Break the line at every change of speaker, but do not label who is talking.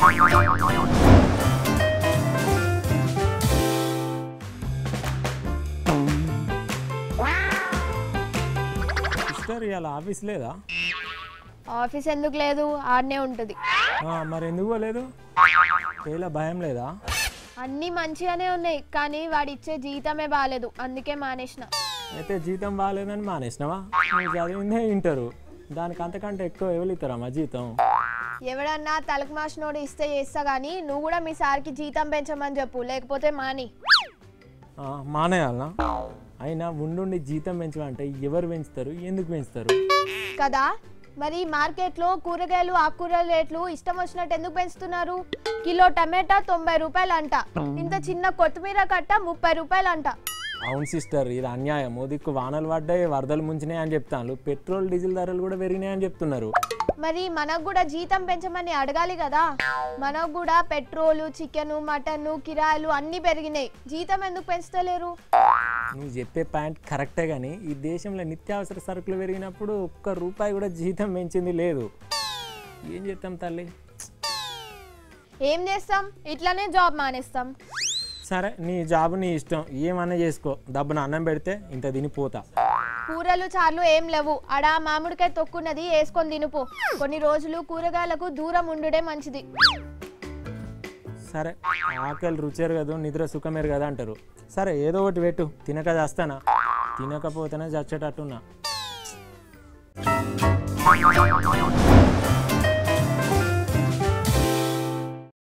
sister ఇవాళ office లేదా
office ఎందుకు లేదు ఆడనే ఉంటుంది
ఆ, మరి ఎందుకు పోలేదు ఇలా భయం లేదా
అన్నీ మంచిగానే ఉన్నాయి కానీ వాడు ఇచ్చే జీతమే బాగాలేదు అందుకే మానేసిన
అయితే జీతం బాగాలేదని మానేసినావా నువ్వు చదివిందే ఇంటరు దానికి అంతకంటే ఎక్కువ ఎవరిస్తారమ్మా జీతం
ఎవడన్నా తలకు మాసినోడు ఇస్తే చేస్తా కానీ నువ్వు కూడా మీ సార్కి జీతం పెంచమని చెప్పు లేకపోతే మాని
ఆ, మానేయాలనా అయినా ఉండుండి జీతం పెంచమంటే ఎవరు పెంచుతారు ఎందుకు పెంచుతారు
కదా మరి మార్కెట్లో కూరగాయలు ఆకుకూరల రేట్లు ఇష్టం వచ్చినట్టు ఎందుకు పెంచుతున్నారు కిలో టమాటా తొంభై రూపాయలు అంట ఇంత చిన్న కొత్తిమీర కట్ట ముప్పై రూపాయలు అంట
అవును సిస్టర్ ఇది అన్యాయం ఓ దిక్కు వానలు పడ్డాయి వరదలు ముంచినాయి అని చెప్తాను పెట్రోల్ డీజిల్ ధరలు కూడా పెరిగినాయి అని చెప్తున్నారు
మరి మనకు కూడా జీతం పెంచమని అడగాలి కదా మనకు కూడా పెట్రోలు చికెన్ మటన్ కిరాయిలు అన్నీ పెరిగినాయి జీతం ఎందుకు పెంచుతలేరు
నువ్వు చెప్పే పాయింట్ కరెక్టే కానీ ఈ దేశంలో నిత్యావసర సరుకులు పెరిగినప్పుడు ఒక్క రూపాయి కూడా జీతం పెంచింది లేదు ఏం చేస్తాం తల్లి
ఏం చేస్తాం ఇట్లానే జాబ్ మానేస్తాం
సరే నీ జాబ్ నీ ఇష్టం ఏమన్నా చేసుకో డబ్బున అన్నం పెడితే ఇంత తినిపోతా
కూరలు చార్లు ఏం లేవు అడా మామిడికాయ తొక్కున్నది వేసుకొని తినుపో కొన్ని రోజులు కూరగాయలకు దూరం ఉండుడే మంచిది
సరే ఆకలి రుచేరు కదా నిద్ర సుఖమేరు కదా అంటారు సరే ఏదో ఒకటి పెట్టు తినక చేస్తానా తినకపోతేనే చచ్చేటట్టున్నా